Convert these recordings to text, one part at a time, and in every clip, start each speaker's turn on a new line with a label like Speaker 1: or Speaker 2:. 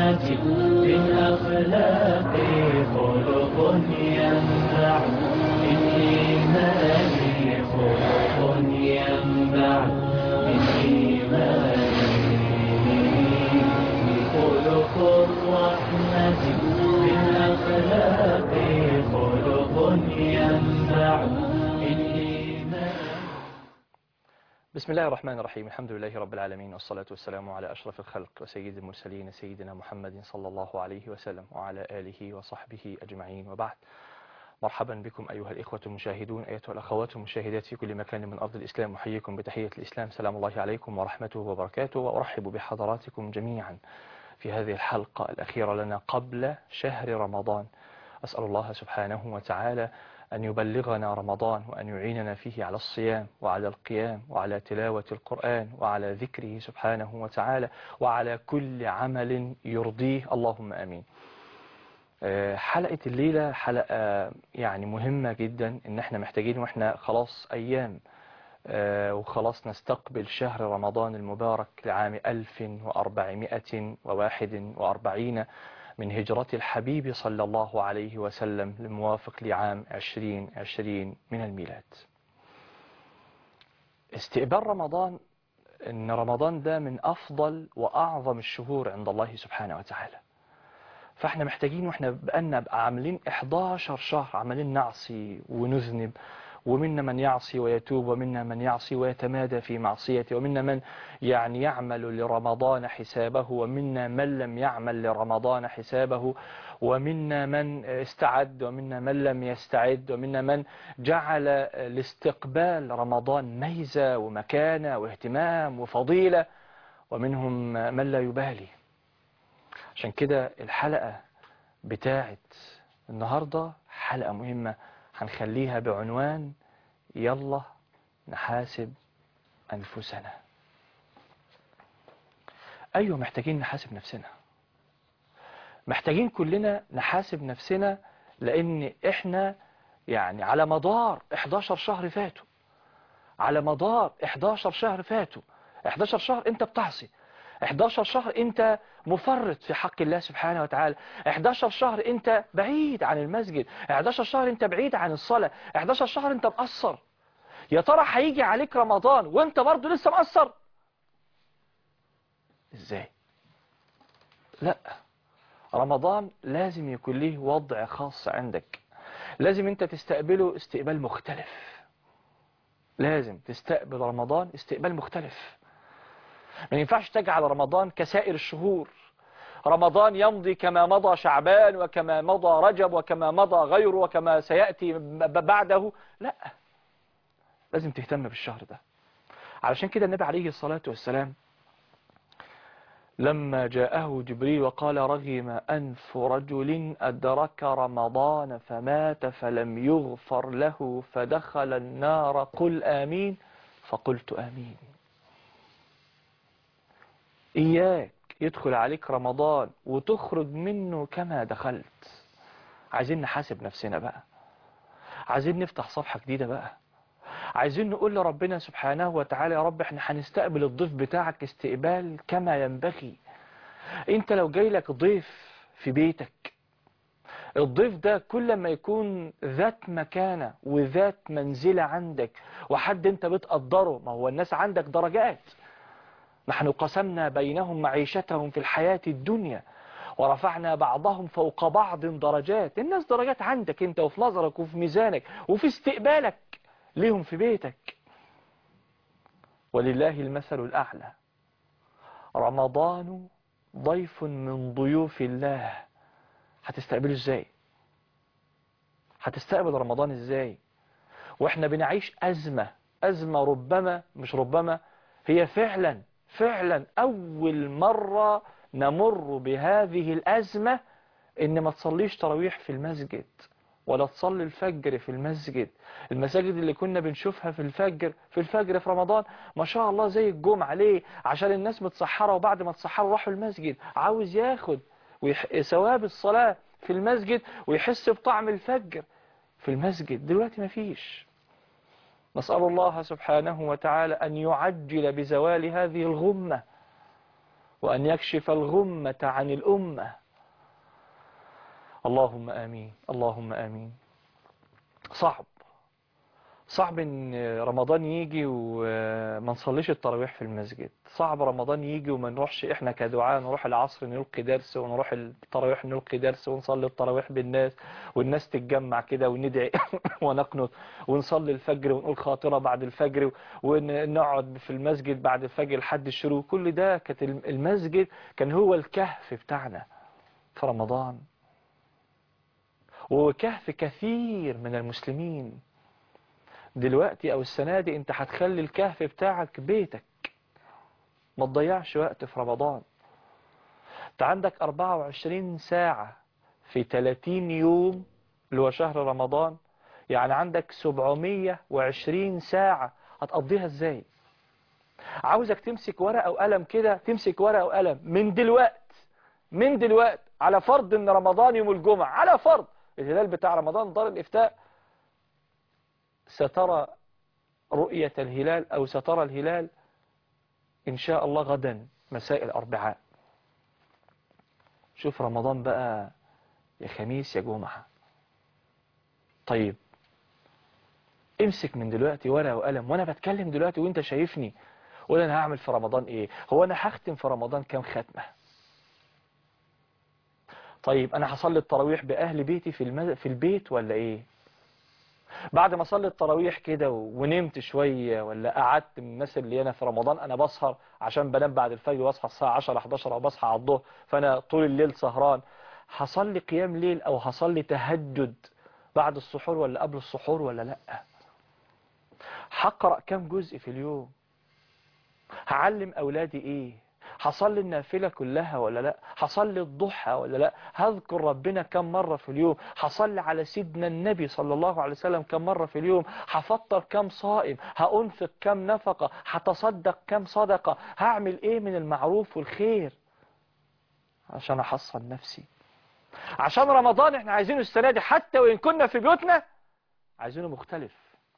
Speaker 1: رحمة بالأخلاق خلق ينبع بالإيمان خلق ينبع بالإيمان خلق الرحمة بالأخلاق خلق ينبع بالإيمان
Speaker 2: بسم الله الرحمن الرحيم الحمد لله رب العالمين والصلاة والسلام على أشرف الخلق وسيد المرسلين سيدنا محمد صلى الله عليه وسلم وعلى آله وصحبه أجمعين وبعد مرحبا بكم أيها الإخوة المشاهدون أيها الأخوات المشاهدات في كل مكان من أرض الإسلام أحييكم بتحية الإسلام سلام الله عليكم ورحمته وبركاته وأرحب بحضراتكم جميعا في هذه الحلقة الأخيرة لنا قبل شهر رمضان أسأل الله سبحانه وتعالى أن يبلغنا رمضان وأن يعيننا فيه على الصيام وعلى القيام وعلى تلاوة القرآن وعلى ذكره سبحانه وتعالى وعلى كل عمل يرضيه اللهم أمين آه، حلقة الليلة حلقة يعني مهمة جدا ان احنا محتاجين واحنا خلاص ايام آه، وخلاص نستقبل شهر رمضان المبارك لعام 1441 من هجرة الحبيب صلى الله عليه وسلم الموافق لعام 2020 من الميلاد استقبال رمضان ان رمضان ده من افضل واعظم الشهور عند الله سبحانه وتعالى فاحنا محتاجين واحنا بقالنا بقى عاملين 11 شهر عمالين نعصي ونذنب ومنا من يعصي ويتوب ومنا من يعصي ويتمادى في معصيته ومنا من يعني يعمل لرمضان حسابه ومنا من لم يعمل لرمضان حسابه ومنا من استعد ومنا من لم يستعد ومنا من جعل لاستقبال رمضان ميزة ومكانة واهتمام وفضيلة ومنهم من لا يبالي عشان كده الحلقة بتاعت النهاردة حلقة مهمة هنخليها بعنوان يلا نحاسب أنفسنا أيوة محتاجين نحاسب نفسنا محتاجين كلنا نحاسب نفسنا لأن إحنا يعني على مدار 11 شهر فاتوا على مدار 11 شهر فاتوا 11 شهر أنت بتعصي 11 شهر انت مفرط في حق الله سبحانه وتعالى 11 شهر انت بعيد عن المسجد 11 شهر انت بعيد عن الصلاة 11 شهر انت مقصر يا ترى هيجي عليك رمضان وانت برضه لسه مقصر ازاي لا رمضان لازم يكون ليه وضع خاص عندك لازم انت تستقبله استقبال مختلف لازم تستقبل رمضان استقبال مختلف ما ينفعش تجعل رمضان كسائر الشهور رمضان يمضي كما مضى شعبان وكما مضى رجب وكما مضى غيره وكما سيأتي بعده لا لازم تهتم بالشهر ده علشان كده النبي عليه الصلاة والسلام لما جاءه جبريل وقال رغم أنف رجل أدرك رمضان فمات فلم يغفر له فدخل النار قل آمين فقلت آمين إياك يدخل عليك رمضان وتخرج منه كما دخلت عايزين نحاسب نفسنا بقى عايزين نفتح صفحة جديدة بقى عايزين نقول لربنا سبحانه وتعالى يا رب احنا هنستقبل الضيف بتاعك استقبال كما ينبغي انت لو جاي لك ضيف في بيتك الضيف ده كل ما يكون ذات مكانة وذات منزلة عندك وحد انت بتقدره ما هو الناس عندك درجات نحن قسمنا بينهم معيشتهم في الحياة الدنيا ورفعنا بعضهم فوق بعض درجات الناس درجات عندك انت وفي نظرك وفي ميزانك وفي استقبالك ليهم في بيتك ولله المثل الأعلى رمضان ضيف من ضيوف الله هتستقبله ازاي هتستقبل رمضان ازاي واحنا بنعيش أزمة أزمة ربما مش ربما هي فعلا فعلا أول مرة نمر بهذه الأزمة إن ما تصليش تراويح في المسجد ولا تصلي الفجر في المسجد المساجد اللي كنا بنشوفها في الفجر في الفجر في رمضان ما شاء الله زي الجمعة ليه عشان الناس متسحرة وبعد ما تسحروا راحوا المسجد عاوز ياخد ويح... ثواب الصلاة في المسجد ويحس بطعم الفجر في المسجد دلوقتي ما فيش نسأل الله سبحانه وتعالى أن يعجل بزوال هذه الغمة وأن يكشف الغمة عن الأمة اللهم آمين اللهم آمين صعب صعب ان رمضان يجي وما نصليش التراويح في المسجد صعب رمضان يجي وما نروحش احنا كدعاء نروح العصر نلقي درس ونروح التراويح نلقي درس ونصلي التراويح بالناس والناس تتجمع كده وندعي ونقنط ونصلي الفجر ونقول خاطرة بعد الفجر ونقعد في المسجد بعد الفجر لحد الشروق كل ده كانت المسجد كان هو الكهف بتاعنا في رمضان وكهف كثير من المسلمين دلوقتي او السنة دي انت هتخلي الكهف بتاعك بيتك ما تضيعش وقت في رمضان انت عندك 24 ساعة في 30 يوم اللي هو شهر رمضان يعني عندك 720 ساعة هتقضيها ازاي عاوزك تمسك ورقة وقلم كده تمسك ورقة وقلم من دلوقت من دلوقت على فرض ان رمضان يوم الجمعة على فرض الهلال بتاع رمضان دار الافتاء سترى رؤية الهلال أو سترى الهلال إن شاء الله غدا مساء الأربعاء شوف رمضان بقى يا خميس يا جمعة طيب امسك من دلوقتي ورقة وقلم وانا بتكلم دلوقتي وانت شايفني قول انا هعمل في رمضان ايه هو انا هختم في رمضان كام ختمة طيب انا هصلي التراويح باهل بيتي في, المز... في البيت ولا ايه بعد ما اصلي التراويح كده ونمت شوية ولا قعدت من الناس اللي انا في رمضان انا بسهر عشان بنام بعد الفجر واصحى الساعة 10 11 او بصحى على الظهر فانا طول الليل سهران هصلي قيام ليل او هصلي تهجد بعد السحور ولا قبل السحور ولا لا هقرأ كام جزء في اليوم هعلم اولادي ايه هصلي النافلة كلها ولا لا هصلي الضحى ولا لا هذكر ربنا كم مرة في اليوم هصلي على سيدنا النبي صلى الله عليه وسلم كم مرة في اليوم هفطر كم صائم هأنفق كم نفقة هتصدق كم صدقة هعمل ايه من المعروف والخير عشان احصن نفسي عشان رمضان احنا عايزينه السنة دي حتى وإن كنا في بيوتنا عايزينه مختلف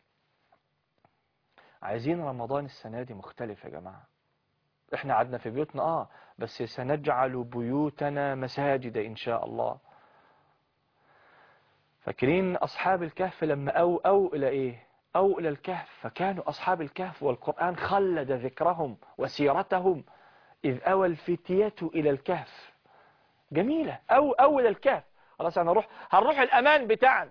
Speaker 2: عايزين رمضان السنة دي مختلف يا جماعة احنا قعدنا في بيوتنا اه بس سنجعل بيوتنا مساجد ان شاء الله فاكرين اصحاب الكهف لما او او الى ايه او الى الكهف فكانوا اصحاب الكهف والقرآن خلد ذكرهم وسيرتهم اذ اوى الفتية الى الكهف جميلة او او الى الكهف خلاص هنروح هنروح الامان بتاعنا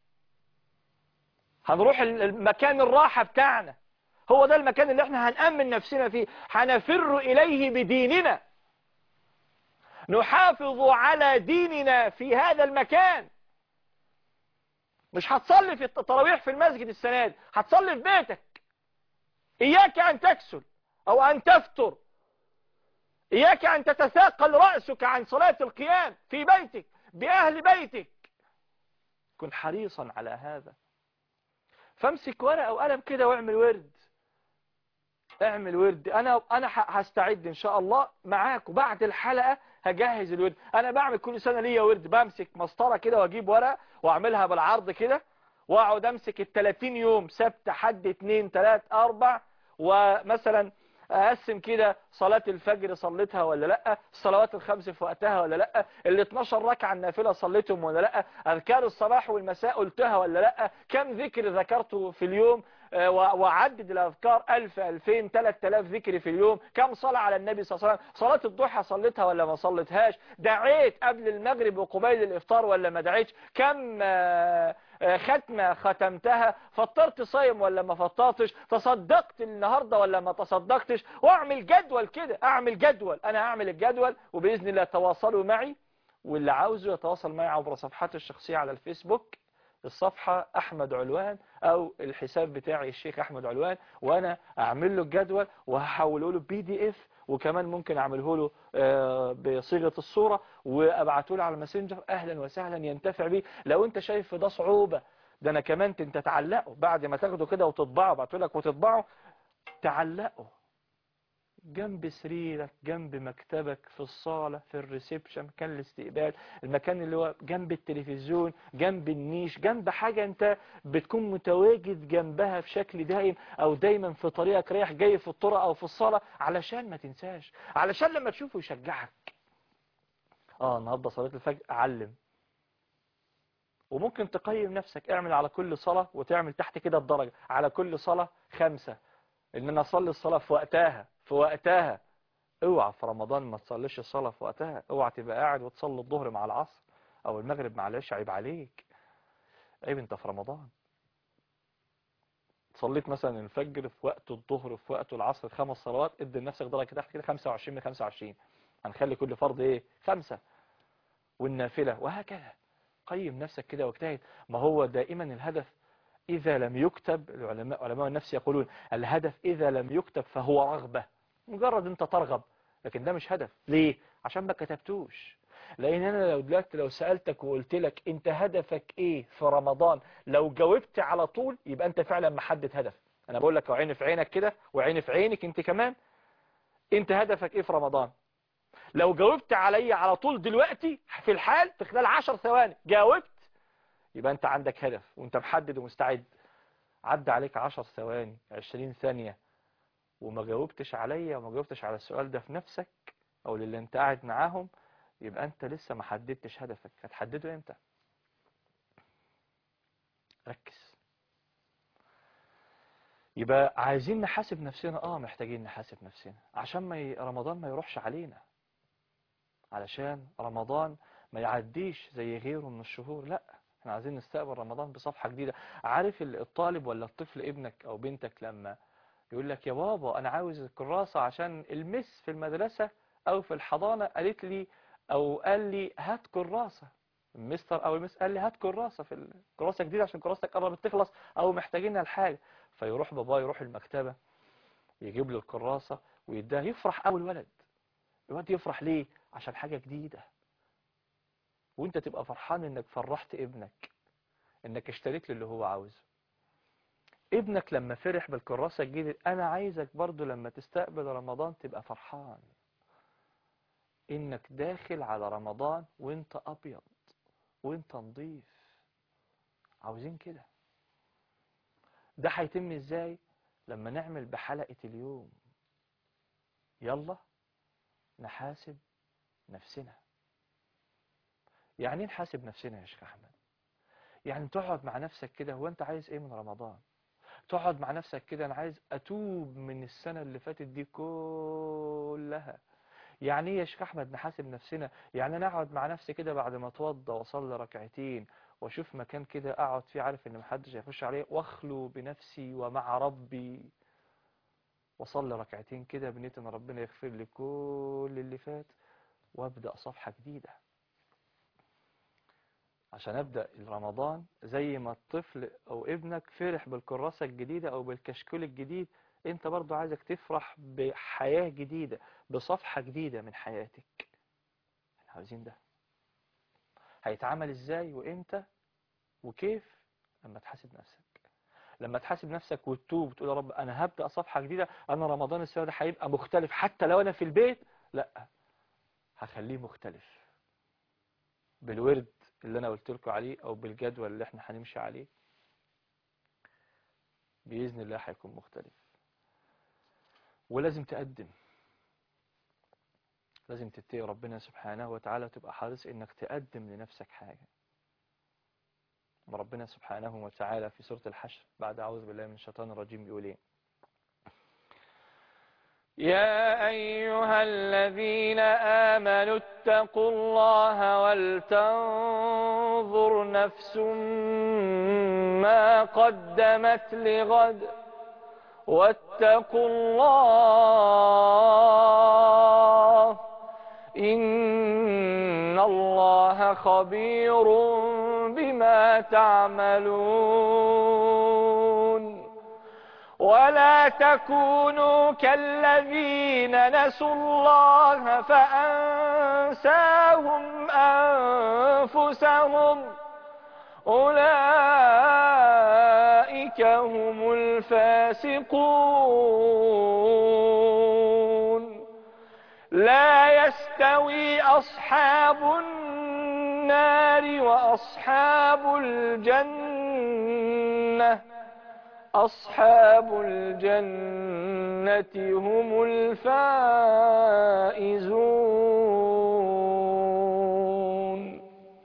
Speaker 2: هنروح المكان الراحة بتاعنا هو ده المكان اللي احنا هنأمن نفسنا فيه هنفر إليه بديننا نحافظ على ديننا في هذا المكان مش هتصلي في التراويح في المسجد السنة دي هتصلي في بيتك إياك أن تكسل أو أن تفتر إياك أن تتثاقل رأسك عن صلاة القيام في بيتك بأهل بيتك كن حريصا على هذا فامسك ورقة وقلم كده واعمل ورد اعمل ورد انا انا هستعد ان شاء الله معاك وبعد الحلقة هجهز الورد انا بعمل كل سنة ليا ورد بمسك مسطرة كده واجيب ورقة واعملها بالعرض كده واقعد امسك ال 30 يوم سبت حد اتنين تلات اربع ومثلا اقسم كده صلاة الفجر صليتها ولا لا الصلوات الخمس في وقتها ولا لا ال 12 ركعة النافلة صليتهم ولا لا اذكار الصباح والمساء قلتها ولا لا كم ذكر ذكرته في اليوم وعدد الأذكار ألف ألفين ثلاث آلاف ذكر في اليوم كم صلاة على النبي صلى الله عليه وسلم صلاة الضحى صليتها ولا ما صليتهاش دعيت قبل المغرب وقبيل الإفطار ولا ما دعيتش كم ختمة ختمتها فطرت صايم ولا ما فطرتش تصدقت النهاردة ولا ما تصدقتش واعمل جدول كده اعمل جدول انا اعمل الجدول وبإذن الله تواصلوا معي واللي عاوزه يتواصل معي عبر صفحاتي الشخصية على الفيسبوك الصفحة أحمد علوان أو الحساب بتاعي الشيخ أحمد علوان وأنا أعمل له الجدول وهحوله له بي دي اف وكمان ممكن أعمله له بصيغة الصورة وأبعته له على الماسنجر أهلا وسهلا ينتفع بيه لو أنت شايف ده صعوبة ده أنا كمان أنت تعلقه بعد ما تاخده كده وتطبعه بعته لك وتطبعه تعلقه جنب سريرك جنب مكتبك في الصالة في الريسبشن مكان الاستقبال المكان اللي هو جنب التلفزيون جنب النيش جنب حاجة انت بتكون متواجد جنبها بشكل دائم او دايما في طريقك رايح جاي في الطرق او في الصالة علشان ما تنساش علشان لما تشوفه يشجعك اه النهاردة صلاة الفجر اعلم وممكن تقيم نفسك اعمل على كل صلاة وتعمل تحت كده الدرجة على كل صلاة خمسة ان انا اصلي الصلاة في وقتها في وقتها اوعى في رمضان ما تصليش الصلاة في وقتها اوعى تبقى قاعد وتصلي الظهر مع العصر او المغرب مع العشاء عيب عليك عيب انت في رمضان صليت مثلا الفجر في وقت الظهر في وقت العصر خمس صلوات ادي لنفسك درجة تحت كده 25 من 25 هنخلي كل فرض ايه خمسة والنافلة وهكذا قيم نفسك كده واجتهد ما هو دائما الهدف إذا لم يكتب العلماء علماء النفس يقولون الهدف إذا لم يكتب فهو رغبة مجرد أنت ترغب لكن ده مش هدف ليه؟ عشان ما كتبتوش لأن أنا لو دلوقتي لو سألتك وقلت لك أنت هدفك إيه في رمضان لو جاوبت على طول يبقى أنت فعلا محدد هدف أنا بقول لك عيني في عينك كده وعيني في عينك أنت كمان أنت هدفك إيه في رمضان لو جاوبت علي على طول دلوقتي في الحال في خلال عشر ثواني جاوبت يبقى انت عندك هدف وانت محدد ومستعد عدى عليك عشر ثواني عشرين ثانية وما جاوبتش عليا وما جاوبتش على السؤال ده في نفسك او للي انت قاعد معاهم يبقى انت لسه ما حددتش هدفك هتحدده امتى ركز يبقى عايزين نحاسب نفسنا اه محتاجين نحاسب نفسنا عشان ما ي... رمضان ما يروحش علينا علشان رمضان ما يعديش زي غيره من الشهور لا احنا عايزين نستقبل رمضان بصفحة جديدة عارف الطالب ولا الطفل ابنك او بنتك لما يقول لك يا بابا انا عاوز الكراسة عشان المس في المدرسة او في الحضانة قالت لي او قال لي هات كراسة المستر او المس قال لي هات كراسة في الكراسة جديدة عشان كراستك قربت تخلص او محتاجينها لحاجة فيروح بابا يروح المكتبة يجيب له الكراسة ويديها يفرح اول ولد الولد يفرح ليه عشان حاجة جديدة وانت تبقى فرحان انك فرحت ابنك انك اشتريت له اللي هو عاوزه ابنك لما فرح بالكراسة الجديدة انا عايزك برضو لما تستقبل رمضان تبقى فرحان انك داخل على رمضان وانت ابيض وانت نظيف عاوزين كده ده هيتم ازاي لما نعمل بحلقة اليوم يلا نحاسب نفسنا يعني ايه نحاسب نفسنا يا شيخ احمد يعني تقعد مع نفسك كده هو انت عايز ايه من رمضان تقعد مع نفسك كده انا عايز اتوب من السنة اللي فاتت دي كلها يعني ايه يا شيخ احمد نحاسب نفسنا يعني انا اقعد مع نفسي كده بعد ما اتوضى واصلي ركعتين واشوف مكان كده اقعد فيه عارف ان محدش هيخش عليه واخلو بنفسي ومع ربي واصلي ركعتين كده بنية ان ربنا يغفر لي كل اللي فات وابدا صفحة جديدة عشان ابدا رمضان زي ما الطفل او ابنك فرح بالكراسة الجديدة او بالكشكول الجديد انت برضو عايزك تفرح بحياة جديدة بصفحة جديدة من حياتك احنا عاوزين ده هيتعمل ازاي وامتى وكيف لما تحاسب نفسك لما تحاسب نفسك وتتوب وتقول يا رب انا هبدا صفحه جديده انا رمضان السنه ده هيبقى مختلف حتى لو انا في البيت لا هخليه مختلف بالورد اللي انا قلت لكم عليه او بالجدول اللي احنا هنمشي عليه باذن الله هيكون مختلف ولازم تقدم لازم تتقي ربنا سبحانه وتعالى وتبقى حريص انك تقدم لنفسك حاجة ربنا سبحانه وتعالى في سورة الحشر بعد أعوذ بالله من الشيطان الرجيم بيقول ايه يا أيها الذين آمنوا اتقوا الله ولتنظر نفس ما قدمت لغد واتقوا الله إن الله خبير بما تعملون ولا تكونوا كالذين نسوا الله فأنساهم أنفسهم أولئك هم الفاسقون يستوي أصحاب النار وأصحاب الجنة أصحاب الجنة هم الفائزون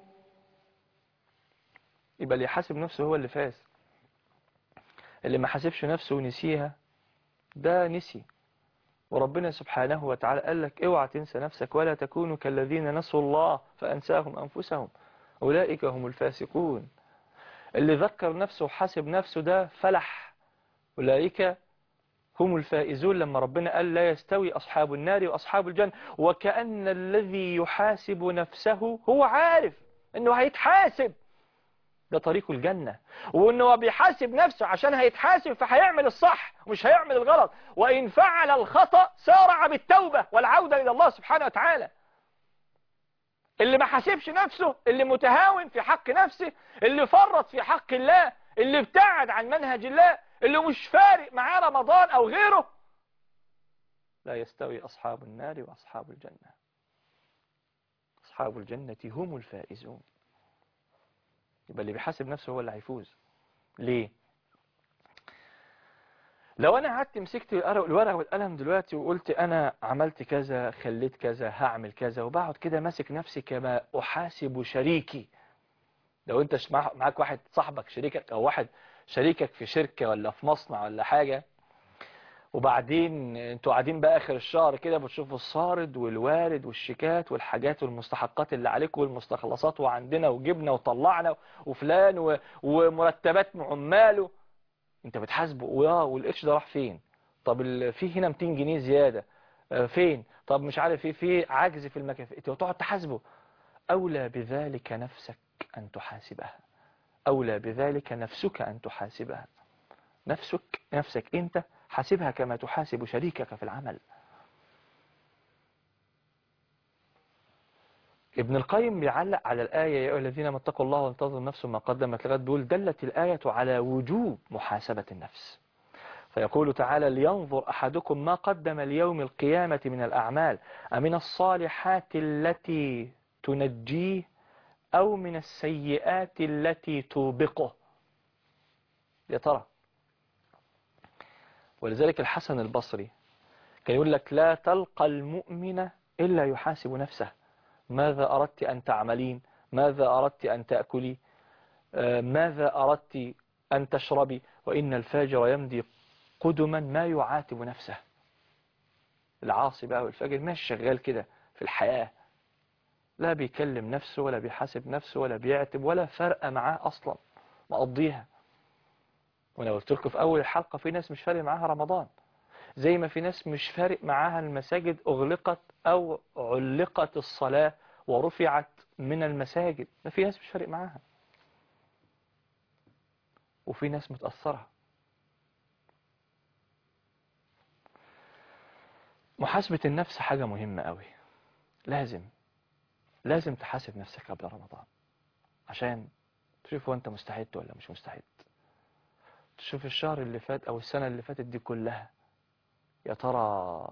Speaker 2: يبقى اللي يحاسب نفسه هو اللي فاز اللي ما حاسبش نفسه ونسيها ده نسي وربنا سبحانه وتعالى قال لك اوعى تنسى نفسك ولا تكونوا كالذين نسوا الله فأنساهم أنفسهم أولئك هم الفاسقون اللي ذكر نفسه وحاسب نفسه ده فلح أولئك هم الفائزون لما ربنا قال لا يستوي أصحاب النار وأصحاب الجنة وكأن الذي يحاسب نفسه هو عارف أنه هيتحاسب ده طريق الجنة وأنه بيحاسب نفسه عشان هيتحاسب فهيعمل الصح ومش هيعمل الغلط وإن فعل الخطأ سارع بالتوبة والعودة إلى الله سبحانه وتعالى اللي ما حاسبش نفسه اللي متهاون في حق نفسه اللي فرط في حق الله اللي ابتعد عن منهج الله اللي مش فارق معاه رمضان أو غيره لا يستوي أصحاب النار وأصحاب الجنة أصحاب الجنة هم الفائزون يبقى اللي بيحاسب نفسه هو اللي هيفوز ليه لو انا قعدت مسكت الورقه والقلم دلوقتي وقلت انا عملت كذا خليت كذا هعمل كذا وبقعد كده ماسك نفسي كما احاسب شريكي لو انت معاك واحد صاحبك شريكك او واحد شريكك في شركة ولا في مصنع ولا حاجة وبعدين انتوا قاعدين بقى اخر الشهر كده بتشوفوا الصارد والوارد والشيكات والحاجات والمستحقات اللي عليكم والمستخلصات وعندنا وجبنا وطلعنا وفلان و... ومرتبات عماله انت بتحاسبه واه والقرش ده راح فين طب ال... في هنا 200 جنيه زيادة اه فين طب مش عارف ايه في عجز في المكافئ انت تقعد تحاسبه اولى بذلك نفسك ان تحاسبها أولى بذلك نفسك أن تحاسبها نفسك نفسك أنت حاسبها كما تحاسب شريكك في العمل ابن القيم بيعلق على الآية يا أيها الذين اتقوا الله وانتظروا نفس ما قدمت لغد بيقول دلت الآية على وجوب محاسبة النفس فيقول تعالى لينظر أحدكم ما قدم ليوم القيامة من الأعمال أمن الصالحات التي تنجيه أو من السيئات التي توبقه يا ترى ولذلك الحسن البصري كان يقول لك لا تلقى المؤمن إلا يحاسب نفسه ماذا أردت أن تعملين ماذا أردت أن تأكلي ماذا أردت أن تشربي وإن الفاجر يمضي قدما ما يعاتب نفسه العاصي بقى والفاجر ماشي شغال كده في الحياة لا بيكلم نفسه ولا بيحاسب نفسه ولا بيعتب ولا فرق معاه أصلا مقضيها وانا قلت لكم في أول الحلقة في ناس مش فارق معاها رمضان زي ما في ناس مش فارق معاها المساجد أغلقت أو علقت الصلاة ورفعت من المساجد ما في ناس مش فارق معاها وفي ناس متأثرة محاسبة النفس حاجة مهمة قوي لازم لازم تحاسب نفسك قبل رمضان عشان تشوف وانت مستعد ولا مش مستعد تشوف الشهر اللي فات او السنة اللي فاتت دي كلها يا ترى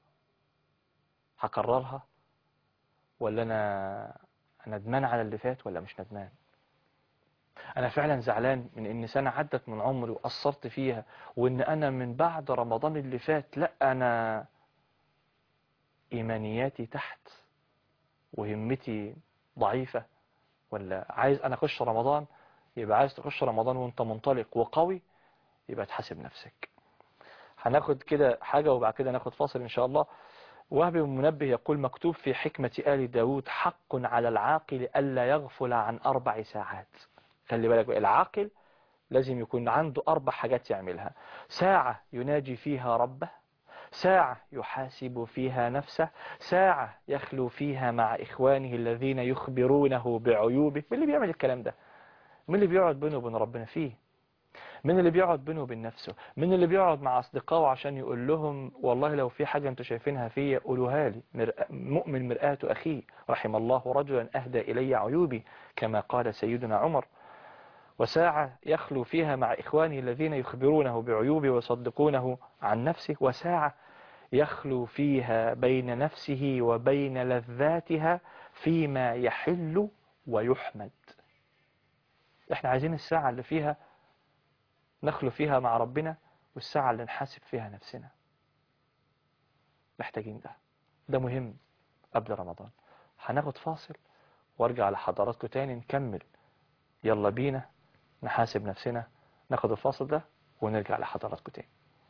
Speaker 2: هكررها ولا انا ندمان على اللي فات ولا مش ندمان انا فعلا زعلان من ان سنة عدت من عمري وقصرت فيها وان انا من بعد رمضان اللي فات لا انا ايمانياتي تحت وهمتي ضعيفة ولا عايز انا اخش رمضان يبقى عايز تخش رمضان وانت منطلق وقوي يبقى تحاسب نفسك هناخد كده حاجة وبعد كده ناخد فاصل ان شاء الله وهب المنبه يقول مكتوب في حكمة آل داود حق على العاقل ألا يغفل عن أربع ساعات خلي بالك العاقل لازم يكون عنده أربع حاجات يعملها ساعة يناجي فيها ربه ساعة يحاسب فيها نفسه ساعة يخلو فيها مع إخوانه الذين يخبرونه بعيوبه من اللي بيعمل الكلام ده من اللي بيقعد بينه وبين ربنا فيه من اللي بيقعد بينه وبين نفسه من اللي بيقعد مع أصدقائه عشان يقول لهم والله لو في حاجة انتوا شايفينها فيا قولوها لي مرأ مؤمن مرآة أخيه رحم الله رجلا أهدى إلي عيوبي كما قال سيدنا عمر وساعة يخلو فيها مع إخوانه الذين يخبرونه بعيوبه ويصدقونه عن نفسه وساعة يخلو فيها بين نفسه وبين لذاتها فيما يحل ويحمد احنا عايزين الساعة اللي فيها نخلو فيها مع ربنا والساعة اللي نحاسب فيها نفسنا محتاجين ده ده مهم قبل رمضان هناخد فاصل وارجع لحضراتكم تاني نكمل يلا بينا نحاسب نفسنا ناخد الفاصل ده ونرجع لحضراتكم تاني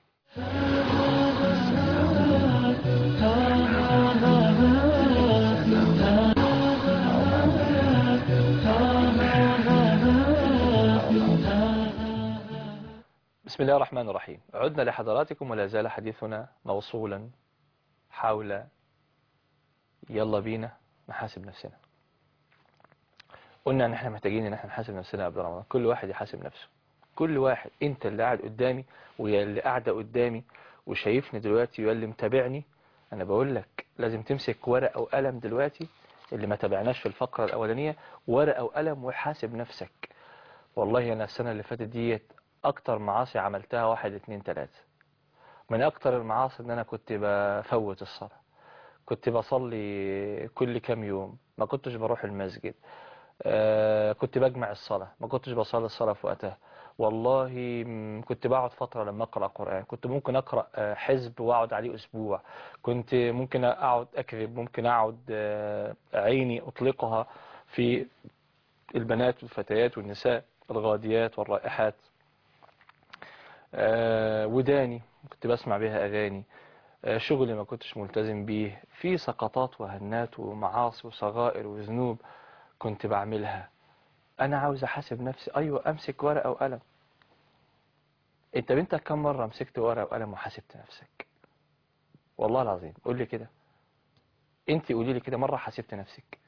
Speaker 2: بسم الله الرحمن الرحيم عدنا لحضراتكم ولا زال حديثنا موصولا حول يلا بينا نحاسب نفسنا قلنا ان احنا محتاجين ان احنا نحاسب نفسنا قبل رمضان كل واحد يحاسب نفسه كل واحد انت اللي قاعد قدامي ويا اللي قاعده قدامي وشايفني دلوقتي ويا اللي متابعني انا بقول لك لازم تمسك ورقه وقلم دلوقتي اللي ما تابعناش في الفقره الاولانيه ورقه وقلم وحاسب نفسك والله انا السنه اللي فاتت ديت اكتر معاصي عملتها واحد اتنين تلاته من اكتر المعاصي ان انا كنت بفوت الصلاه كنت بصلي كل كام يوم ما كنتش بروح المسجد آه كنت بجمع الصلاة ما كنتش بصلي الصلاة في وقتها والله م- كنت بقعد فترة لما أقرأ قرآن كنت ممكن أقرأ آه، حزب وأقعد عليه أسبوع كنت ممكن أقعد أكذب ممكن أقعد آه، عيني أطلقها في البنات والفتيات والنساء الغاديات والرائحات آه، وداني كنت بسمع بيها أغاني آه، شغلي ما كنتش ملتزم بيه في سقطات وهنات ومعاصي وصغائر وذنوب كنت بعملها انا عاوز احاسب نفسي ايوه امسك ورقه وقلم انت بنتك كم مره مسكت ورقه وقلم وحاسبت نفسك والله العظيم قول لي كده انت قولي لي كده مره حاسبت نفسك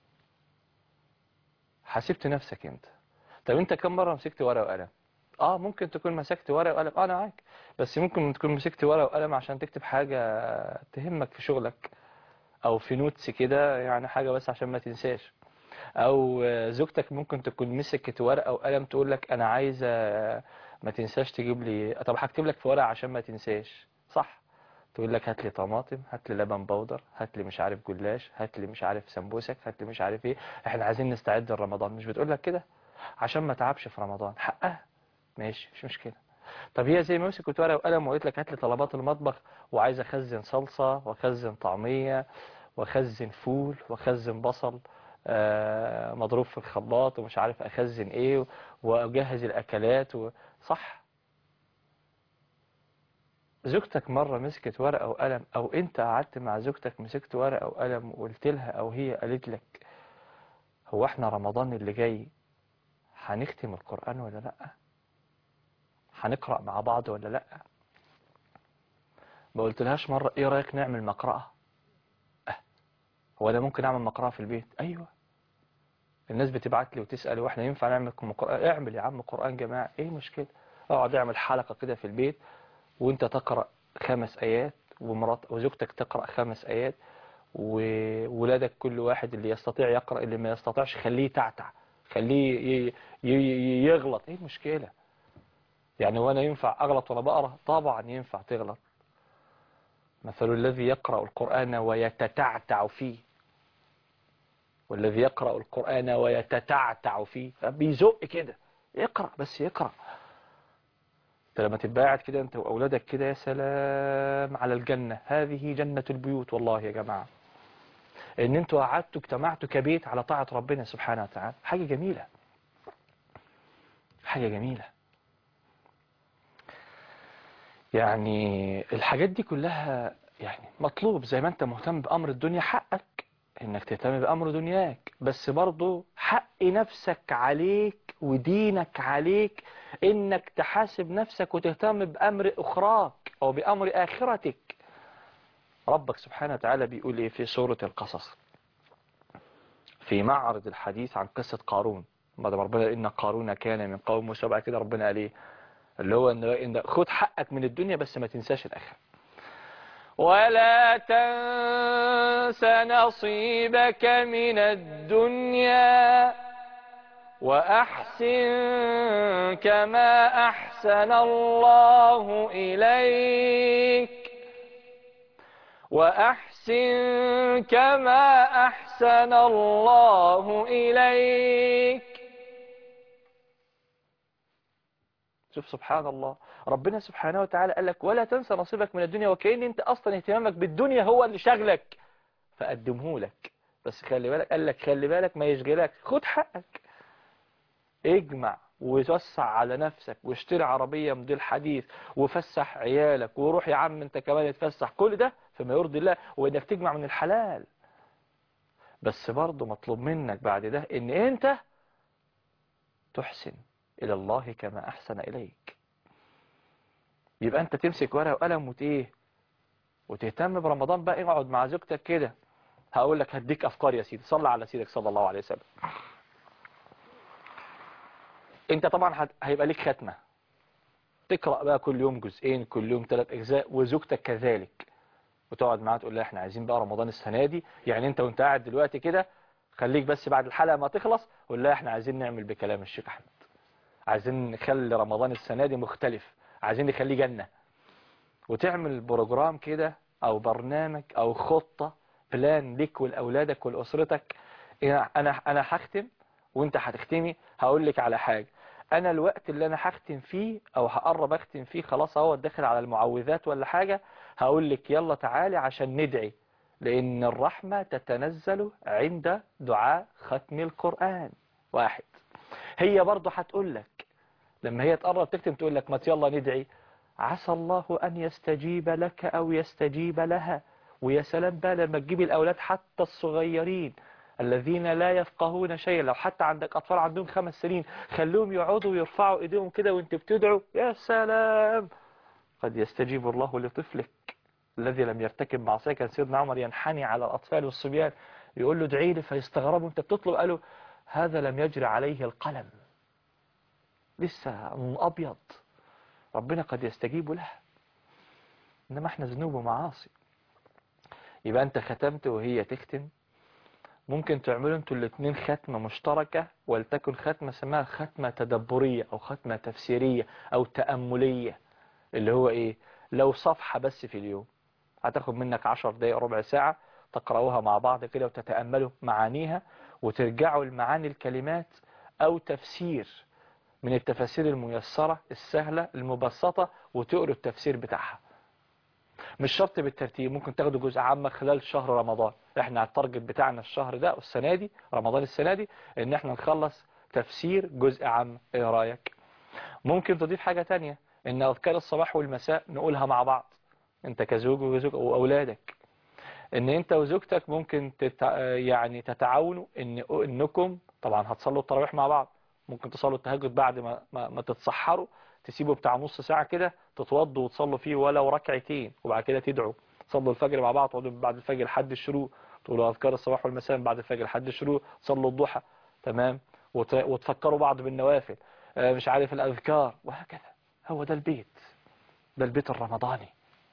Speaker 2: حاسبت نفسك انت طب انت كم مره مسكت ورقه وقلم اه ممكن تكون مسكت ورقه وقلم اه انا معاك بس ممكن تكون مسكت ورقه وقلم عشان تكتب حاجه تهمك في شغلك او في نوتس كده يعني حاجه بس عشان ما تنساش او زوجتك ممكن تكون مسكت ورقه وقلم تقول لك انا عايزه ما تنساش تجيب لي طب هكتب لك في ورقه عشان ما تنساش صح تقول لك هات لي طماطم هات لي لبن بودر هات لي مش عارف جلاش هات لي مش عارف سمبوسك هات لي مش عارف ايه احنا عايزين نستعد لرمضان مش بتقول لك كده عشان ما تعبش في رمضان حقها ماشي مش مشكله طب هي زي ما مسكت ورقه وقلم وقلت لك هات لي طلبات المطبخ وعايز اخزن صلصه واخزن طعميه واخزن فول واخزن بصل آه، مضروب في الخلاط ومش عارف اخزن ايه واجهز الاكلات و... صح زوجتك مرة مسكت ورقة وقلم او انت قعدت مع زوجتك مسكت ورقة وقلم وقلت لها او هي قالت لك هو احنا رمضان اللي جاي هنختم القرآن ولا لا هنقرأ مع بعض ولا لا ما قلتلهاش مرة ايه رأيك نعمل مقرأة اه هو انا ممكن اعمل مقرأة في البيت ايوه الناس بتبعت لي وتسأل واحنا ينفع نعمل قرآن اعمل يا عم قرآن جماعي ايه مشكلة اقعد اعمل حلقة كده في البيت وانت تقرأ خمس ايات ومرات وزوجتك تقرأ خمس ايات وولادك كل واحد اللي يستطيع يقرأ اللي ما يستطيعش خليه تعتع خليه ي- ي- يغلط ايه المشكلة يعني وانا ينفع اغلط وانا بقرأ طبعا ينفع تغلط مثل الذي يقرأ القرآن ويتتعتع فيه والذي يقرأ القرآن ويتتعتع فيه بيزق كده يقرأ بس يقرأ انت لما تبقى قاعد كده انت واولادك كده يا سلام على الجنة هذه جنة البيوت والله يا جماعة ان انتوا قعدتوا اجتمعتوا كبيت على طاعة ربنا سبحانه وتعالى حاجة جميلة حاجة جميلة يعني الحاجات دي كلها يعني مطلوب زي ما انت مهتم بأمر الدنيا حقك انك تهتم بأمر دنياك بس برضو حق نفسك عليك ودينك عليك انك تحاسب نفسك وتهتم بأمر اخراك او بأمر اخرتك ربك سبحانه وتعالى بيقول ايه في سورة القصص في معرض الحديث عن قصة قارون بعد ما ربنا ان قارون كان من قوم موسى بعد كده ربنا قال ايه اللي هو ان ان خد حقك من الدنيا بس ما تنساش الاخره ولا تنس نصيبك من الدنيا وأحسن كما أحسن الله إليك وأحسن كما أحسن الله إليك شوف سبحان الله ربنا سبحانه وتعالى قال لك ولا تنسى نصيبك من الدنيا وكأن انت اصلا اهتمامك بالدنيا هو اللي شغلك فقدمه لك بس خلي بالك قال لك خلي بالك ما يشغلك خد حقك اجمع ووسع على نفسك واشتري عربية موديل حديث وفسح عيالك وروح يا عم انت كمان اتفسح كل ده فيما يرضي الله وانك تجمع من الحلال بس برضه مطلوب منك بعد ده ان انت تحسن الى الله كما احسن اليك يبقى انت تمسك ورقه وقلم وتايه وتهتم برمضان بقى اقعد مع زوجتك كده هقول لك هديك افكار يا سيدي صلى على سيدك صلى الله عليه وسلم انت طبعا هت- هيبقى ليك ختمه تقرا بقى كل يوم جزئين كل يوم ثلاث اجزاء وزوجتك كذلك وتقعد معاها تقول لها احنا عايزين بقى رمضان السنه دي يعني انت وانت قاعد دلوقتي كده خليك بس بعد الحلقه ما تخلص قول لها احنا عايزين نعمل بكلام الشيخ احمد عايزين نخلي رمضان السنه دي مختلف عايزين نخليه جنه وتعمل بروجرام كده او برنامج او خطه بلان ليك ولاولادك ولاسرتك انا انا انا هختم وانت هتختمي هقول لك على حاجه انا الوقت اللي انا هختم فيه او هقرب اختم فيه خلاص اهو داخل على المعوذات ولا حاجه هقول لك يلا تعالي عشان ندعي لان الرحمه تتنزل عند دعاء ختم القران واحد هي برضه هتقول لك لما هي تقرب تختم تقول لك ما يلا ندعي عسى الله أن يستجيب لك أو يستجيب لها ويا سلام بقى لما تجيب الأولاد حتى الصغيرين الذين لا يفقهون شيئا لو حتى عندك أطفال عندهم خمس سنين خلوهم يقعدوا ويرفعوا إيديهم كده وانت بتدعوا يا سلام قد يستجيب الله لطفلك الذي لم يرتكب معصية كان سيدنا عمر ينحني على الأطفال والصبيان يقول له ادعي لي فيستغربوا انت بتطلب قالوا هذا لم يجري عليه القلم لسه أبيض ربنا قد يستجيب له إنما احنا ذنوب ومعاصي يبقى أنت ختمت وهي تختم ممكن تعملوا انتوا الاثنين ختمة مشتركة ولتكن ختمة اسمها ختمة تدبرية أو ختمة تفسيرية أو تأملية اللي هو إيه لو صفحة بس في اليوم هتاخد منك عشر دقايق ربع ساعة تقرأوها مع بعض كده وتتأملوا معانيها وترجعوا لمعاني الكلمات أو تفسير من التفاسير الميسرة السهلة المبسطة وتقروا التفسير بتاعها مش شرط بالترتيب ممكن تاخدوا جزء عامة خلال شهر رمضان احنا على التارجت بتاعنا الشهر ده والسنة دي رمضان السنة دي ان احنا نخلص تفسير جزء عام ايه رأيك ممكن تضيف حاجة تانية ان اذكار الصباح والمساء نقولها مع بعض انت كزوج وزوج واولادك ان انت وزوجتك ممكن تتع... يعني تتعاونوا ان انكم طبعا هتصلوا التراويح مع بعض ممكن تصلوا التهجد بعد ما, ما, ما تتسحروا تسيبوا بتاع نص ساعة كده تتوضوا وتصلوا فيه ولو ركعتين وبعد كده تدعوا تصلوا الفجر مع بعض تقعدوا بعد الفجر لحد الشروق تقولوا أذكار الصباح والمساء بعد الفجر لحد الشروق تصلوا الضحى تمام وت... وتفكروا بعض بالنوافل آه مش عارف الأذكار وهكذا هو ده البيت ده البيت الرمضاني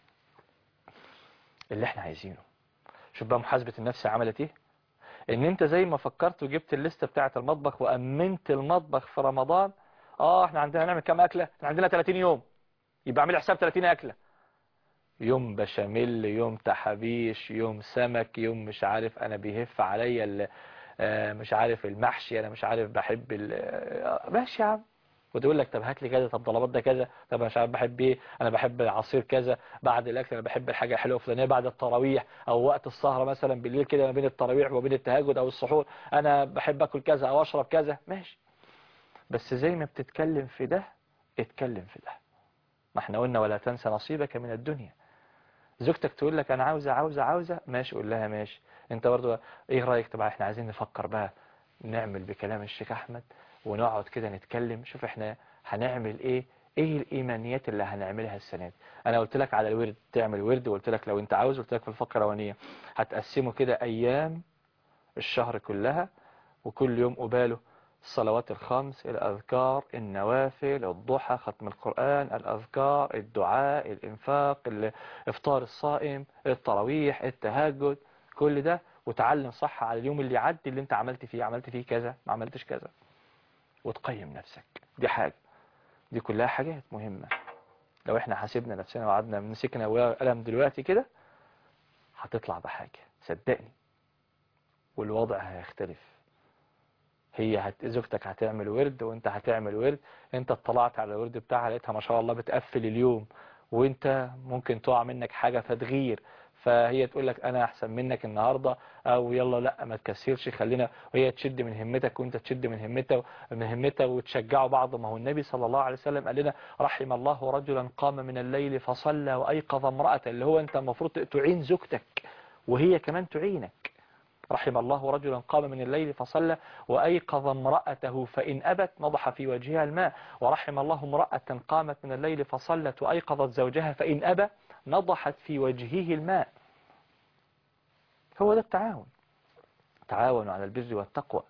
Speaker 2: اللي احنا عايزينه شوف بقى محاسبة النفس عملت ايه ان انت زي ما فكرت وجبت الليستة بتاعة المطبخ وامنت المطبخ في رمضان اه احنا عندنا نعمل كام اكلة احنا عندنا 30 يوم يبقى اعمل حساب 30 اكلة يوم بشاميل يوم تحابيش يوم سمك يوم مش عارف انا بيهف عليا مش عارف المحشي انا مش عارف بحب ماشي يا عم وتقول لك طب هات لي كذا طب طلبات ده كذا طب مش عارف بحب ايه انا بحب العصير كذا بعد الاكل انا بحب الحاجه الحلوه الفلانيه بعد التراويح او وقت السهره مثلا بالليل كده ما بين التراويح وبين التهجد او السحور انا بحب اكل كذا او اشرب كذا ماشي بس زي ما بتتكلم في ده اتكلم في ده ما احنا قلنا ولا تنسى نصيبك من الدنيا زوجتك تقول لك انا عاوزه عاوزه عاوزه ماشي قول لها ماشي انت برضو ايه رايك طبعا احنا عايزين نفكر بقى نعمل بكلام الشيخ احمد ونقعد كده نتكلم شوف احنا هنعمل ايه ايه الايمانيات اللي هنعملها السنه دي انا قلت لك على الورد تعمل ورد وقلت لك لو انت عاوز قلت لك في الفقره الاولانيه هتقسمه كده ايام الشهر كلها وكل يوم قباله الصلوات الخمس الأذكار النوافل الضحى ختم القرآن الأذكار الدعاء الإنفاق إفطار الصائم التراويح التهجد كل ده وتعلم صح على اليوم اللي يعدي اللي انت عملت فيه عملت فيه كذا ما عملتش كذا وتقيم نفسك دي حاجة دي كلها حاجات مهمة لو احنا حاسبنا نفسنا وقعدنا مسكنا قلم دلوقتي كده هتطلع بحاجة صدقني والوضع هيختلف هي هت... زوجتك هتعمل ورد وانت هتعمل ورد انت اطلعت على الورد بتاعها لقيتها ما شاء الله بتقفل اليوم وانت ممكن تقع منك حاجة فتغير فهي تقول لك انا احسن منك النهاردة او يلا لا ما تكسرش خلينا وهي تشد من همتك وانت تشد من همتها من همتها وتشجعوا بعض ما هو النبي صلى الله عليه وسلم قال لنا رحم الله رجلا قام من الليل فصلى وايقظ امرأة اللي هو انت المفروض تعين زوجتك وهي كمان تعينك رحم الله رجلا قام من الليل فصلى وأيقظ امرأته فإن أبت نضح في وجهها الماء ورحم الله امرأة قامت من الليل فصلت وأيقظت زوجها فإن أبى نضحت في وجهه الماء هو ده التعاون تعاونوا على البر والتقوى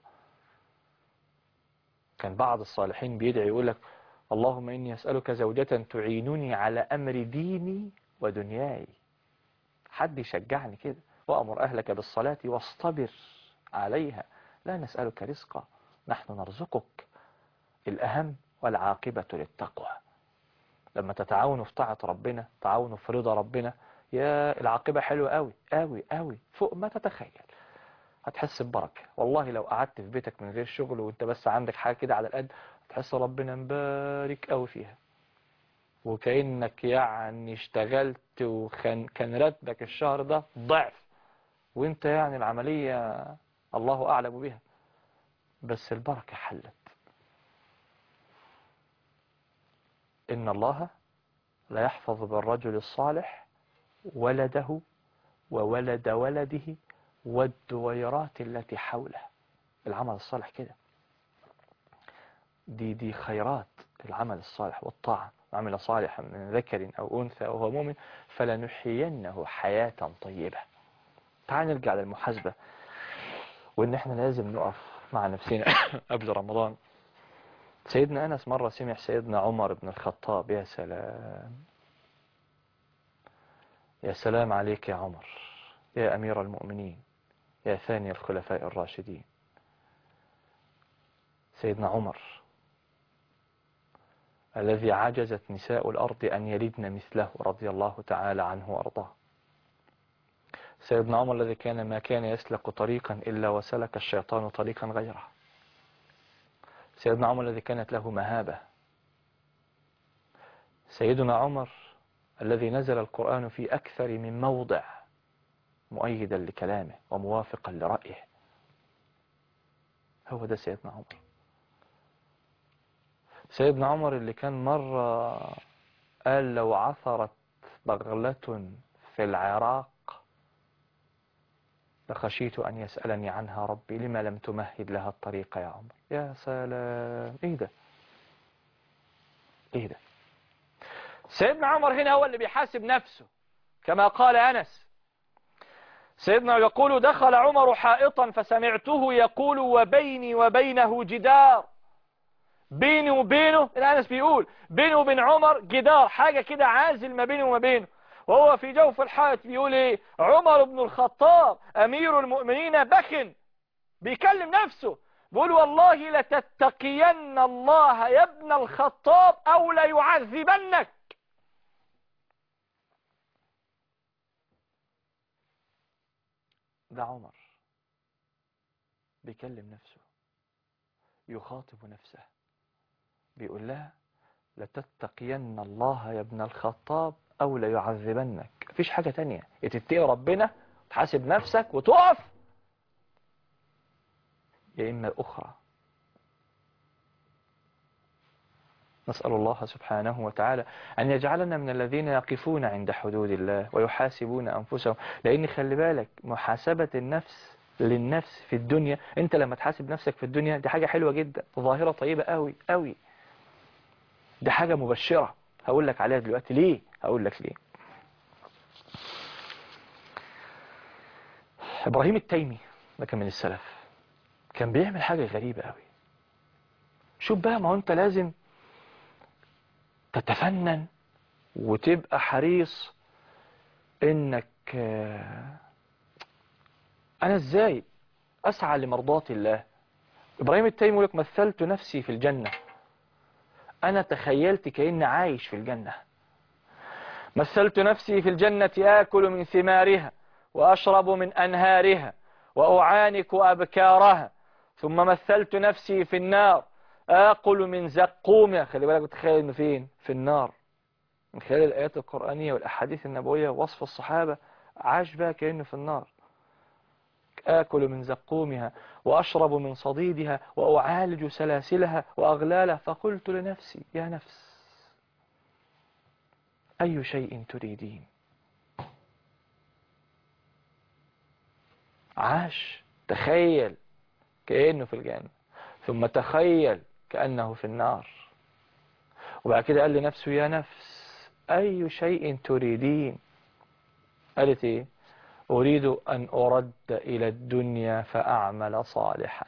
Speaker 2: كان بعض الصالحين بيدعي يقول لك اللهم إني أسألك زوجة تعينني على أمر ديني ودنياي حد يشجعني كده وأمر أهلك بالصلاة واصطبر عليها لا نسألك رزقا نحن نرزقك الأهم والعاقبة للتقوى لما تتعاونوا في طاعة ربنا تعاونوا في رضا ربنا يا العاقبة حلوة قوي قوي قوي فوق ما تتخيل هتحس ببركة والله لو قعدت في بيتك من غير شغل وانت بس عندك حاجة كده على القد هتحس ربنا مبارك قوي فيها وكأنك يعني اشتغلت وكان كان راتبك الشهر ده ضعف وانت يعني العملية الله أعلم بها بس البركة حلت إن الله لا يحفظ بالرجل الصالح ولده وولد ولده والدويرات التي حوله العمل الصالح كده دي دي خيرات العمل الصالح والطاعة عمل صالحا من ذكر أو أنثى وهو مؤمن فلنحيينه حياة طيبة تعال نرجع للمحاسبة وإن إحنا لازم نقف مع نفسنا قبل رمضان سيدنا أنس مرة سمع سيدنا عمر بن الخطاب يا سلام يا سلام عليك يا عمر يا أمير المؤمنين يا ثاني الخلفاء الراشدين سيدنا عمر الذي عجزت نساء الأرض أن يلدن مثله رضي الله تعالى عنه وأرضاه سيدنا عمر الذي كان ما كان يسلك طريقا إلا وسلك الشيطان طريقا غيره سيدنا عمر الذي كانت له مهابة سيدنا عمر الذي نزل القرآن في أكثر من موضع مؤيدا لكلامه وموافقا لرأيه هو ده سيدنا عمر سيدنا عمر اللي كان مرة قال لو عثرت بغلة في العراق لخشيت أن يسألني عنها ربي لما لم تمهد لها الطريق يا عمر يا سلام ايه ده ايه ده سيدنا عمر هنا هو اللي بيحاسب نفسه كما قال أنس سيدنا يقول دخل عمر حائطا فسمعته يقول وبيني وبينه جدار بيني وبينه أنس بيقول بينه وبين عمر جدار حاجة كده عازل ما بينه وما بينه وهو في جوف الحائط بيقول ايه عمر بن الخطاب امير المؤمنين بخن بيكلم نفسه بيقول والله لتتقين الله يا ابن الخطاب او ليعذبنك ده عمر بيكلم نفسه يخاطب نفسه بيقول لها لتتقين الله يا ابن الخطاب أو ليعذبنك مفيش حاجة تانية تتقي ربنا تحاسب نفسك وتقف يا إما أخرى نسأل الله سبحانه وتعالى أن يجعلنا من الذين يقفون عند حدود الله ويحاسبون أنفسهم لأن خلي بالك محاسبة النفس للنفس في الدنيا أنت لما تحاسب نفسك في الدنيا دي حاجة حلوة جدا ظاهرة طيبة قوي قوي دي حاجة مبشرة هقول لك عليها دلوقتي ليه هقول لك ليه إبراهيم التيمي ده كان من السلف كان بيعمل حاجة غريبة قوي شوف بقى ما هو انت لازم تتفنن وتبقى حريص انك انا ازاي اسعى لمرضات الله ابراهيم التيمي يقول لك مثلت نفسي في الجنة انا تخيلت كأني عايش في الجنة مثلت نفسي في الجنة آكل من ثمارها وأشرب من أنهارها وأعانك أبكارها ثم مثلت نفسي في النار آكل من زقومها خلي بالك بتخيل إنه فين في النار من خلال الآيات القرآنية والأحاديث النبوية ووصف الصحابة عاش بقى كأنه في النار آكل من زقومها وأشرب من صديدها وأعالج سلاسلها وأغلالها فقلت لنفسي يا نفس أي شيء تريدين عاش تخيل كأنه في الجنة ثم تخيل كأنه في النار وبعد كده قال لنفسه يا نفس أي شيء تريدين قالت إيه أريد أن أرد إلى الدنيا فأعمل صالحا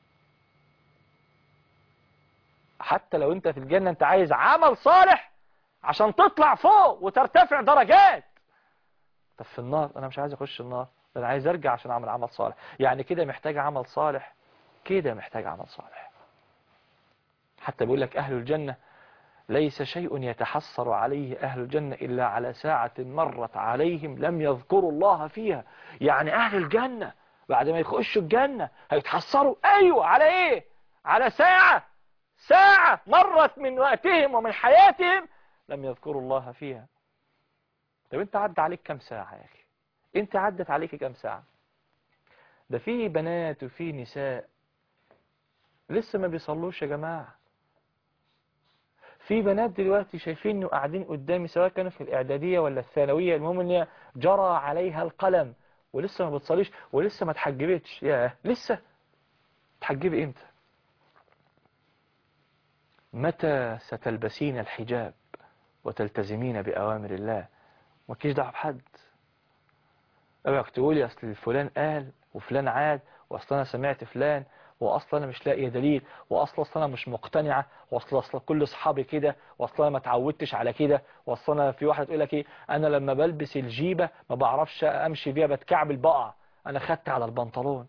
Speaker 2: حتى لو أنت في الجنة أنت عايز عمل صالح عشان تطلع فوق وترتفع درجات طب في النار أنا مش عايز أخش النار أنا عايز أرجع عشان أعمل عمل صالح يعني كده محتاج عمل صالح كده محتاج عمل صالح حتى بيقول لك أهل الجنة ليس شيء يتحسر عليه أهل الجنة إلا على ساعة مرت عليهم لم يذكروا الله فيها يعني أهل الجنة بعد ما يخشوا الجنة هيتحسروا أيوة على إيه على ساعة ساعة مرت من وقتهم ومن حياتهم لم يذكروا الله فيها طب انت عدى عليك كم ساعة يا أخي انت عدت عليك كم ساعة ده في بنات وفي نساء لسه ما بيصلوش يا جماعة في بنات دلوقتي شايفين انه قاعدين قدامي سواء كانوا في الاعدادية ولا الثانوية المهم ان هي جرى عليها القلم ولسه ما بتصليش ولسه ما اتحجبتش ياه لسه تحجبي امتى متى ستلبسين الحجاب وتلتزمين بأوامر الله مالكيش دعوه بحد اوعك تقولي اصل فلان قال وفلان عاد واصل انا سمعت فلان واصلا انا مش لاقيه دليل واصلا اصلا انا مش مقتنعه واصلا اصلا كل اصحابي كده واصلا انا ما اتعودتش على كده واصلا انا في واحده تقول لك ايه انا لما بلبس الجيبه ما بعرفش امشي بيها بتكعبل بقع انا خدت على البنطلون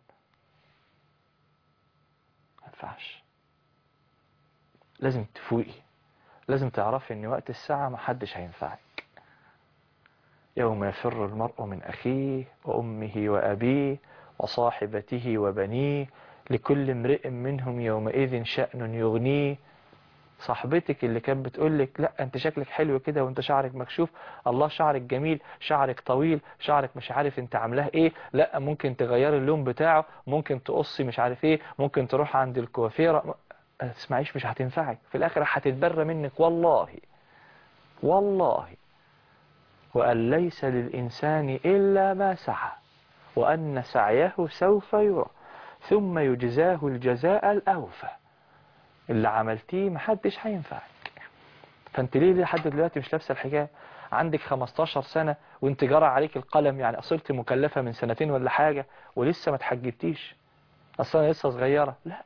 Speaker 2: ما ينفعش لازم تفوقي لازم تعرفي ان وقت الساعه ما حدش هينفعك يوم يفر المرء من أخيه وأمه وأبيه وصاحبته وبنيه لكل امرئ منهم يومئذ شأن يغنيه صاحبتك اللي كانت بتقول لك لا انت شكلك حلو كده وانت شعرك مكشوف الله شعرك جميل شعرك طويل شعرك مش عارف انت عاملاه ايه لا ممكن تغيري اللون بتاعه ممكن تقصي مش عارف ايه ممكن تروح عند الكوافيره ما تسمعيش مش هتنفعك في الاخر هتتبرى منك والله والله وأن ليس للإنسان إلا ما سعى وأن سعيه سوف يرى ثم يجزاه الجزاء الأوفى اللي عملتيه محدش هينفعك فانت ليه لحد دلوقتي مش لابسه الحجاب عندك 15 سنة وانت جرى عليك القلم يعني أصلت مكلفة من سنتين ولا حاجة ولسه ما تحجبتيش أصلا لسه صغيرة لا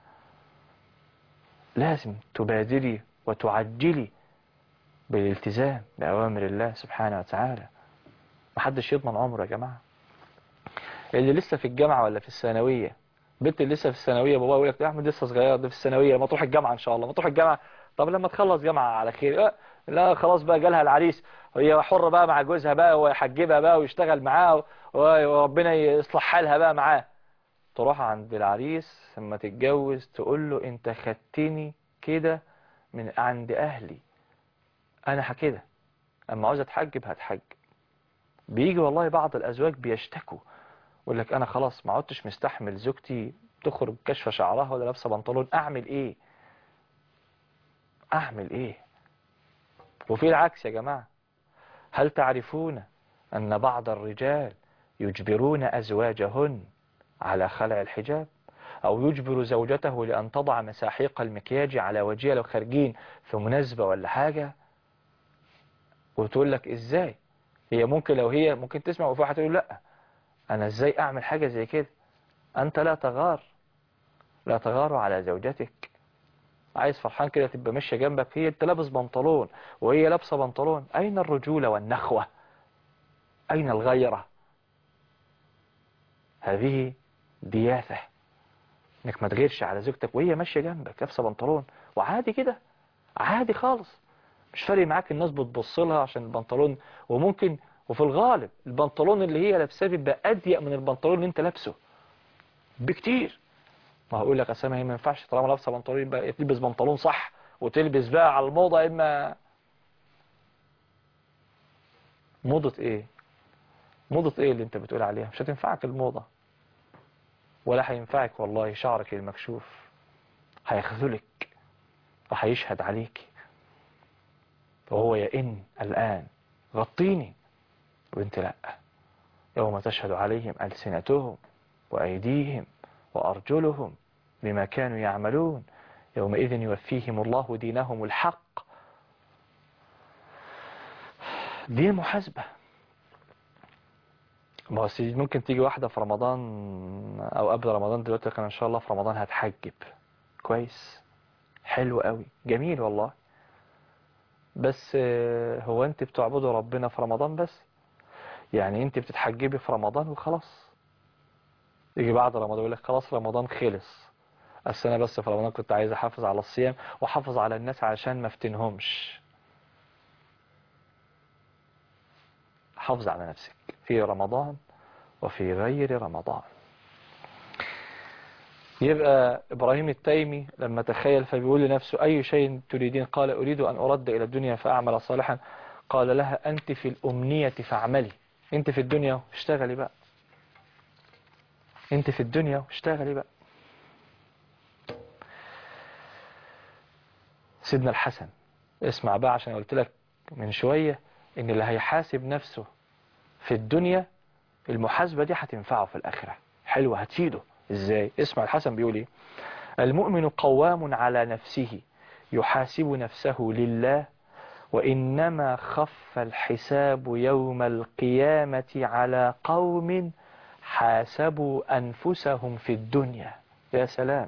Speaker 2: لازم تبادري وتعجلي بالالتزام بأوامر الله سبحانه وتعالى محدش يضمن عمره يا جماعة اللي لسه في الجامعة ولا في الثانوية بنت اللي لسه في الثانوية بابا يقول لك يا احمد لسه صغير ده في الثانوية ما تروح الجامعة ان شاء الله ما تروح الجامعة طب لما تخلص جامعة على خير اه لا خلاص بقى جالها العريس هي حرة بقى مع جوزها بقى ويحجبها بقى ويشتغل معاه وربنا يصلح حالها بقى معاه تروح عند العريس لما تتجوز تقول له انت خدتني كده من عند اهلي انا كده اما عاوز اتحجب هتحجب بيجي والله بعض الازواج بيشتكوا يقول لك انا خلاص ما عدتش مستحمل زوجتي تخرج كشف شعرها ولا لابسه بنطلون اعمل ايه اعمل ايه وفي العكس يا جماعه هل تعرفون ان بعض الرجال يجبرون ازواجهن على خلع الحجاب او يجبر زوجته لان تضع مساحيق المكياج على وجهها لو خارجين في مناسبه ولا حاجه وتقول لك ازاي هي ممكن لو هي ممكن تسمع وفي واحد تقول لا انا ازاي اعمل حاجة زي كده انت لا تغار لا تغار على زوجتك عايز فرحان كده تبقى ماشيه جنبك هي انت لابس بنطلون وهي لابسه بنطلون اين الرجوله والنخوه اين الغيره هذه دياثه انك ما تغيرش على زوجتك وهي ماشيه جنبك لابسه بنطلون وعادي كده عادي خالص مش فارق معاك الناس بتبص لها عشان البنطلون وممكن وفي الغالب البنطلون اللي هي لابساه بيبقى اضيق من البنطلون اللي انت لابسه بكتير ما هقول لك اسامه هي ما ينفعش طالما لابسه بنطلون يبقى تلبس بنطلون صح وتلبس بقى على الموضه اما موضه ايه موضه ايه اللي انت بتقول عليها مش هتنفعك الموضه ولا هينفعك والله شعرك المكشوف هيخذلك وهيشهد عليك وهو يئن الآن غطيني وانت لا يوم تشهد عليهم ألسنتهم وأيديهم وأرجلهم بما كانوا يعملون يومئذ يوفيهم الله دينهم الحق دي المحاسبة بس ممكن تيجي واحدة في رمضان أو قبل رمضان دلوقتي كان إن شاء الله في رمضان هتحجب كويس حلو قوي جميل والله بس آه، هو انت بتعبدوا ربنا في رمضان بس يعني انت بتتحجبي في رمضان وخلاص يجي بعد رمضان يقول لك خلاص رمضان خلص بس انا بس في رمضان كنت عايز احافظ على الصيام واحافظ على الناس عشان ما افتنهمش حافظ على نفسك في رمضان وفي غير رمضان يبقى إبراهيم التيمي لما تخيل فبيقول لنفسه أي شيء تريدين قال أريد أن أرد إلى الدنيا فأعمل صالحا قال لها أنت في الأمنية فاعملي أنت في الدنيا اشتغلي بقى أنت في الدنيا اشتغلي بقى سيدنا الحسن اسمع بقى عشان قلت لك من شوية ان اللي هيحاسب نفسه في الدنيا المحاسبة دي هتنفعه في الآخرة حلوة هتفيده ازاي اسمع الحسن بيقول ايه المؤمن قوام على نفسه يحاسب نفسه لله وإنما خف الحساب يوم القيامة على قوم حاسبوا أنفسهم في الدنيا يا سلام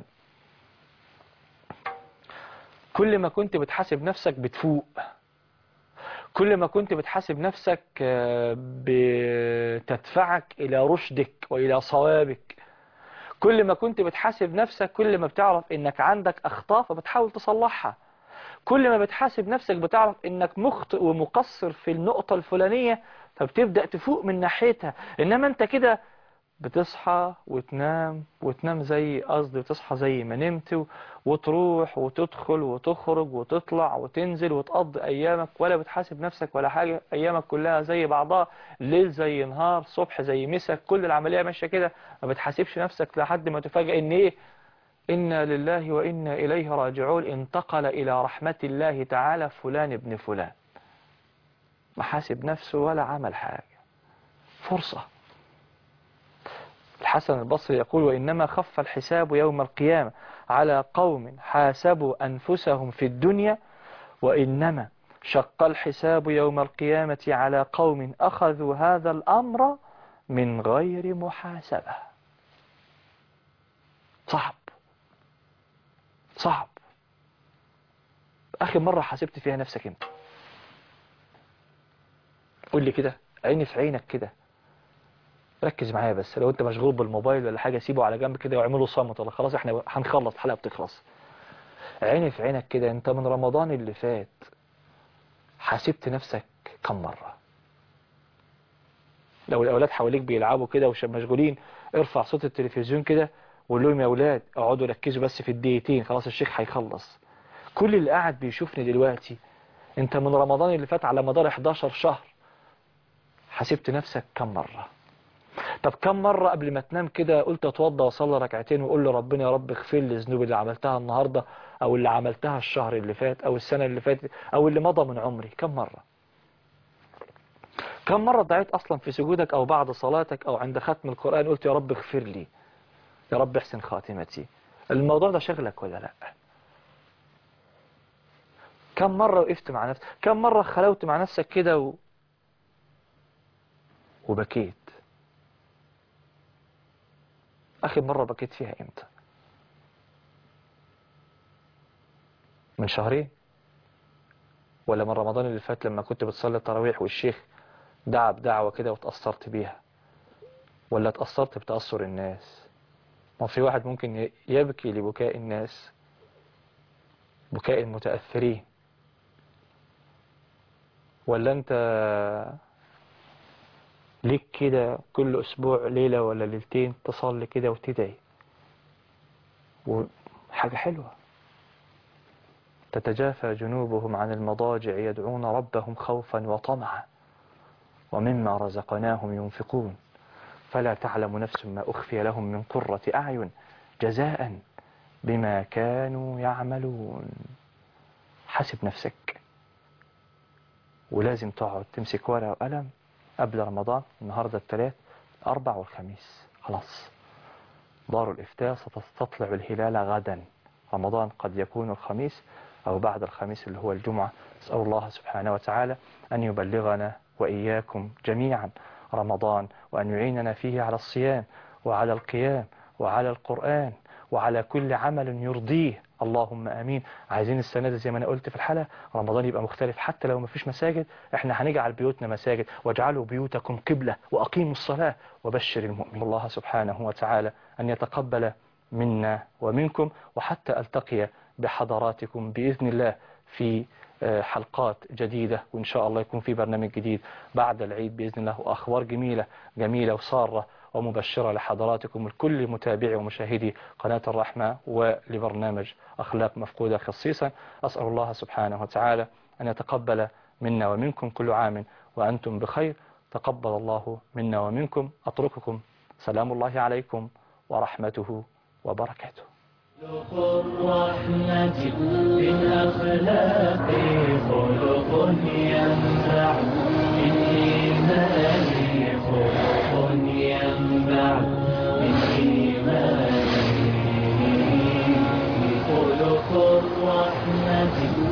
Speaker 2: كل ما كنت بتحاسب نفسك بتفوق كل ما كنت بتحاسب نفسك آه، بتدفعك إلى رشدك وإلى صوابك كل ما كنت بتحاسب نفسك كل ما بتعرف إنك عندك أخطاء فبتحاول تصلحها كل ما بتحاسب نفسك بتعرف إنك مخطئ ومقصر في النقطة الفلانية فبتبدأ تفوق من ناحيتها إنما أنت كده بتصحى وتنام وتنام زي قصدي وتصحى زي ما نمت و- وتروح وتدخل وتخرج وتطلع وتنزل وتقضي أيامك ولا بتحاسب نفسك ولا حاجة أيامك كلها زي بعضها ليل زي نهار صبح زي مسك كل العملية ماشية كده ما بتحاسبش نفسك لحد ما تفاجئ إن إيه إنا لله وإنا إليه راجعون انتقل إلى رحمة الله تعالى فلان ابن فلان ما حاسب نفسه ولا عمل حاجة فرصة الحسن البصري يقول وإنما خف الحساب يوم القيامة على قوم حاسبوا أنفسهم في الدنيا وإنما شق الحساب يوم القيامة على قوم أخذوا هذا الأمر من غير محاسبة صعب صعب آخر مرة حاسبت فيها نفسك انت قول لي كده عيني في عينك كده ركز معايا بس لو انت مشغول بالموبايل ولا حاجة سيبه على جنب كده واعمله صامت ولا خلاص احنا هنخلص الحلقة بتخلص عيني في عينك كده انت من رمضان اللي فات حاسبت نفسك كم مرة لو الاولاد حواليك بيلعبوا كده ومشغولين ارفع صوت التلفزيون كده وقول لهم يا اولاد اقعدوا ركزوا بس في الدقيقتين خلاص الشيخ هيخلص كل اللي قاعد بيشوفني دلوقتي انت من رمضان اللي فات على مدار 11 شهر حاسبت نفسك كم مرة طب كم مرة قبل ما تنام كده قلت اتوضى واصلي ركعتين وقول لربنا يا رب اغفر لي الذنوب اللي عملتها النهاردة او اللي عملتها الشهر اللي فات او السنة اللي فاتت او اللي مضى من عمري كم مرة كم مرة دعيت اصلا في سجودك او بعد صلاتك او عند ختم القرآن قلت يا رب اغفر لي يا رب احسن خاتمتي الموضوع ده شغلك ولا لا كم مرة وقفت مع نفسك كم مرة خلوت مع نفسك كده و... وبكيت آخر مرة بكيت فيها إمتى من شهرين ولا من رمضان اللي فات لما كنت بتصلي التراويح والشيخ دعا بدعوة كده وتأثرت بيها ولا تأثرت بتأثر الناس ما في واحد ممكن ي- يبكي لبكاء الناس بكاء المتأثرين ولا انت ليك كده كل أسبوع ليلة ولا ليلتين تصلي كده وتدعي وحاجة حلوة تتجافى جنوبهم عن المضاجع يدعون ربهم خوفا وطمعا ومما رزقناهم ينفقون فلا تعلم نفس ما أخفي لهم من قرة أعين جزاء بما كانوا يعملون حاسب نفسك ولازم تقعد تمسك ورقة وقلم قبل رمضان النهاردة الثلاث الأربع والخميس خلاص دار الإفتاء ستستطلع الهلال غدا رمضان قد يكون الخميس أو بعد الخميس اللي هو الجمعة أسأل الله سبحانه وتعالى أن يبلغنا وإياكم جميعا رمضان وأن يعيننا فيه على الصيام وعلى القيام وعلى القرآن وعلى كل عمل يرضيه اللهم امين عايزين السنه دي زي ما انا قلت في الحلقه رمضان يبقى مختلف حتى لو ما فيش مساجد احنا هنجعل بيوتنا مساجد واجعلوا بيوتكم قبله واقيموا الصلاه وبشر المؤمن الله سبحانه وتعالى ان يتقبل منا ومنكم وحتى التقي بحضراتكم باذن الله في حلقات جديدة وإن شاء الله يكون في برنامج جديد بعد العيد بإذن الله وأخبار جميلة جميلة وسارة ومبشرة لحضراتكم الكل متابعي ومشاهدي قناة الرحمة ولبرنامج أخلاق مفقودة خصيصا أسأل الله سبحانه وتعالى أن يتقبل منا ومنكم كل عام وأنتم بخير تقبل الله منا ومنكم أترككم سلام الله عليكم ورحمته وبركاته
Speaker 1: خلق الرحمة بالأخلاق خلق ينبع من إيمان خلق ينبع من إيمان خلق الرحمة